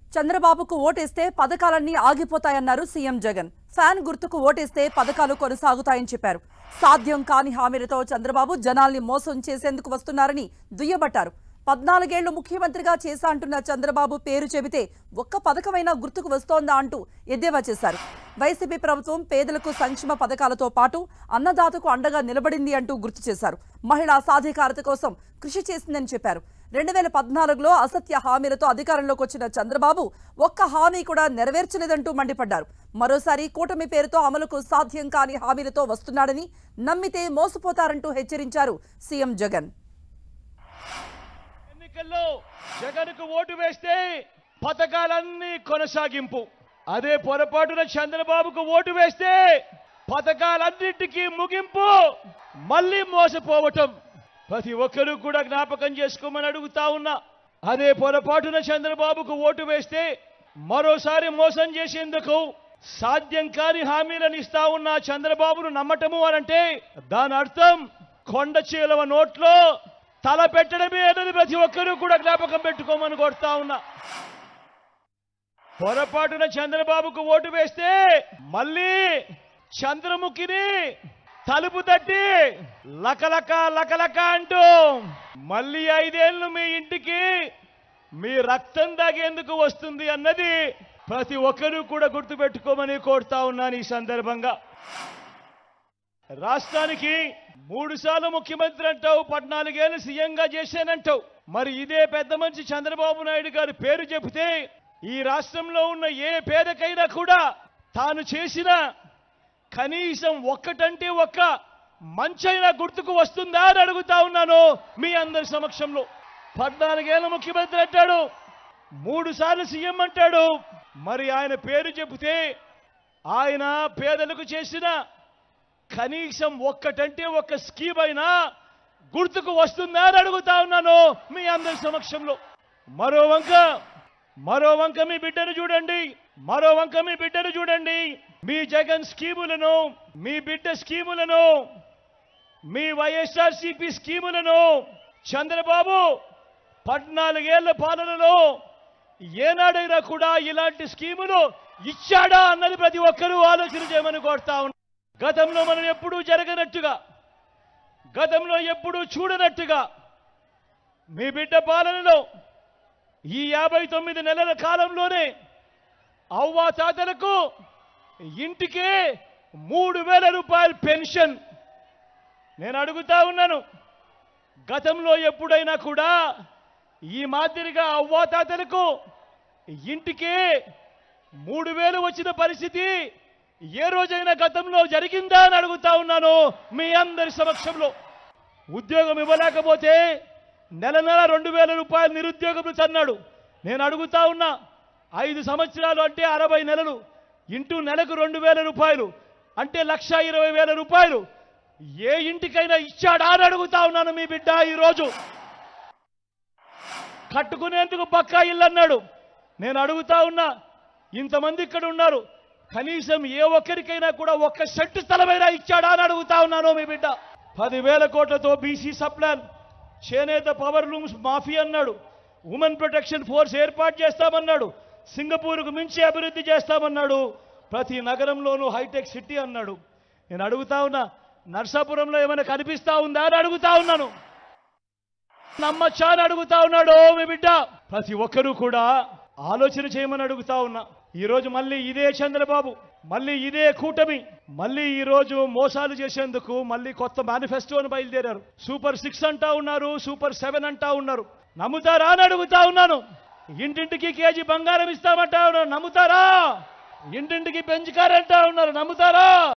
చంద్రబాబుకు ఓటేస్తే పథకాలన్నీ ఆగిపోతాయన్నారు సీఎం జగన్ ఫ్యాన్ గుర్తుకు ఓటేస్తే పథకాలు కొనసాగుతాయని చెప్పారు సాధ్యం కాని హామీలతో చంద్రబాబు జనాల్ని మోసం చేసేందుకు వస్తున్నారని దుయ్యబట్టారు పద్నాలుగేళ్లు ముఖ్యమంత్రిగా చేశా అంటున్న చంద్రబాబు పేరు చెబితే ఒక్క పథకమైనా గుర్తుకు వస్తోందా అంటూ ఎద్దేవా చేశారు వైసీపీ ప్రభుత్వం పేదలకు సంక్షేమ పథకాలతో పాటు అన్నదాతకు అండగా నిలబడింది అంటూ గుర్తు చేశారు మహిళా సాధికారత కోసం కృషి చేసిందని చెప్పారు రెండు వేల పద్నాలుగులో అసత్య హామీలతో అధికారంలోకి వచ్చిన చంద్రబాబు ఒక్క హామీ కూడా నెరవేర్చలేదంటూ మండిపడ్డారు మరోసారి కూటమి పేరుతో అమలుకు సాధ్యం కాని హామీలతో వస్తున్నాడని నమ్మితే మోసపోతారంటూ హెచ్చరించారు సీఎం జగన్ ఎన్నికల్లో జగన్కు ఓటు వేస్తే పథకాలన్నీ కొనసాగింపు అదే పొరపాటున చంద్రబాబుకు ఓటు వేస్తే పథకాలన్నింటికీ ముగింపు మళ్ళీ మోసపోవటం ప్రతి ఒక్కరూ కూడా జ్ఞాపకం చేసుకోమని అడుగుతా ఉన్నా అదే పొరపాటున చంద్రబాబుకు ఓటు వేస్తే మరోసారి మోసం చేసేందుకు సాధ్యం కాని హామీలను ఇస్తా ఉన్న చంద్రబాబును నమ్మటము అనంటే దాని అర్థం కొండ చీలవ నోట్లో తల పెట్టడమే అనేది ప్రతి ఒక్కరూ కూడా జ్ఞాపకం పెట్టుకోమని కోరుతా ఉన్నా పొరపాటున చంద్రబాబుకు ఓటు వేస్తే మళ్ళీ చంద్రముఖిని తలుపు తట్టి లకలక లకలక అంటూ మళ్ళీ ఐదేళ్లు మీ ఇంటికి మీ రక్తం దాగేందుకు వస్తుంది అన్నది ప్రతి ఒక్కరూ కూడా గుర్తుపెట్టుకోమని కోరుతా ఉన్నాను ఈ సందర్భంగా రాష్ట్రానికి మూడు సార్లు ముఖ్యమంత్రి అంటావు పద్నాలుగేళ్ళు సీఎంగా చేశానంటావు మరి ఇదే పెద్ద మనిషి చంద్రబాబు నాయుడు గారి పేరు చెబితే ఈ రాష్ట్రంలో ఉన్న ఏ పేదకైనా కూడా తాను చేసిన కనీసం ఒక్కటంటే ఒక్క మంచైనా గుర్తుకు వస్తుందా అని అడుగుతా ఉన్నాను మీ అందరి సమక్షంలో పద్నాలుగేళ్ళ ముఖ్యమంత్రి అంటాడు మూడు సార్లు సీఎం అంటాడు మరి ఆయన పేరు చెబితే ఆయన పేదలకు చేసిన కనీసం ఒక్కటంటే ఒక్క స్కీమ్ అయినా గుర్తుకు వస్తుందా అని అడుగుతా ఉన్నాను మీ అందరి సమక్షంలో మరో వంక మరో వంక మీ బిడ్డను చూడండి మరో వంక మీ బిడ్డను చూడండి మీ జగన్ స్కీములను మీ బిడ్డ స్కీములను మీ వైఎస్ఆర్సీపీ స్కీములను చంద్రబాబు పద్నాలుగేళ్ల పాలనలో ఏనాడైనా కూడా ఇలాంటి స్కీములు ఇచ్చాడా అన్నది ప్రతి ఒక్కరూ ఆలోచన చేయమని కోరుతా ఉన్నారు గతంలో మనం ఎప్పుడూ జరగనట్టుగా గతంలో ఎప్పుడూ చూడనట్టుగా మీ బిడ్డ పాలనలో ఈ యాభై తొమ్మిది నెలల కాలంలోనే అవ్వా తాతలకు ఇంటికే మూడు వేల రూపాయల పెన్షన్ నేను అడుగుతా ఉన్నాను గతంలో ఎప్పుడైనా కూడా ఈ మాదిరిగా అవ్వా తాతలకు ఇంటికే మూడు వేలు వచ్చిన పరిస్థితి ఏ రోజైనా గతంలో జరిగిందా అని అడుగుతా ఉన్నాను మీ అందరి సమక్షంలో ఉద్యోగం ఇవ్వలేకపోతే నెల నెల రెండు వేల రూపాయలు నిరుద్యోగం అన్నాడు నేను అడుగుతా ఉన్నా ఐదు సంవత్సరాలు అంటే అరవై నెలలు ఇంటూ నెలకు రెండు వేల రూపాయలు అంటే లక్ష ఇరవై వేల రూపాయలు ఏ ఇంటికైనా ఇచ్చాడా అని అడుగుతా ఉన్నాను మీ బిడ్డ ఈరోజు కట్టుకునేందుకు పక్కా ఇల్లు అన్నాడు నేను అడుగుతా ఉన్నా ఇంతమంది ఇక్కడ ఉన్నారు కనీసం ఏ ఒక్కరికైనా కూడా ఒక్క సెంటు స్థలమైనా ఇచ్చాడా అని అడుగుతా ఉన్నాను మీ బిడ్డ పదివేల కోట్లతో బీసీ సప్లాన్ చేనేత పవర్ లూమ్స్ మాఫీ అన్నాడు ఉమెన్ ప్రొటెక్షన్ ఫోర్స్ ఏర్పాటు చేస్తామన్నాడు సింగపూర్కు మించి అభివృద్ధి చేస్తామన్నాడు ప్రతి నగరంలోనూ హైటెక్ సిటీ అన్నాడు నేను అడుగుతా ఉన్నా నర్సాపురంలో ఏమైనా కనిపిస్తా ఉందా అని అడుగుతా ఉన్నాను నమ్మచ్చా అని అడుగుతా ఉన్నాడు మీ బిడ్డ ప్రతి ఒక్కరూ కూడా ఆలోచన చేయమని అడుగుతా ఉన్నా ఈ రోజు మళ్ళీ ఇదే చంద్రబాబు మళ్ళీ ఇదే కూటమి మళ్ళీ ఈ రోజు మోసాలు చేసేందుకు మళ్ళీ కొత్త మేనిఫెస్టోని బయలుదేరారు సూపర్ సిక్స్ అంటా ఉన్నారు సూపర్ సెవెన్ అంటా ఉన్నారు నమ్ముతారా అని అడుగుతా ఉన్నాను ఇంటింటికి కేజీ బంగారం ఇస్తామంటా ఉన్నారు నమ్ముతారా ఇంటింటికి పెంచుకారంటా ఉన్నారు నమ్ముతారా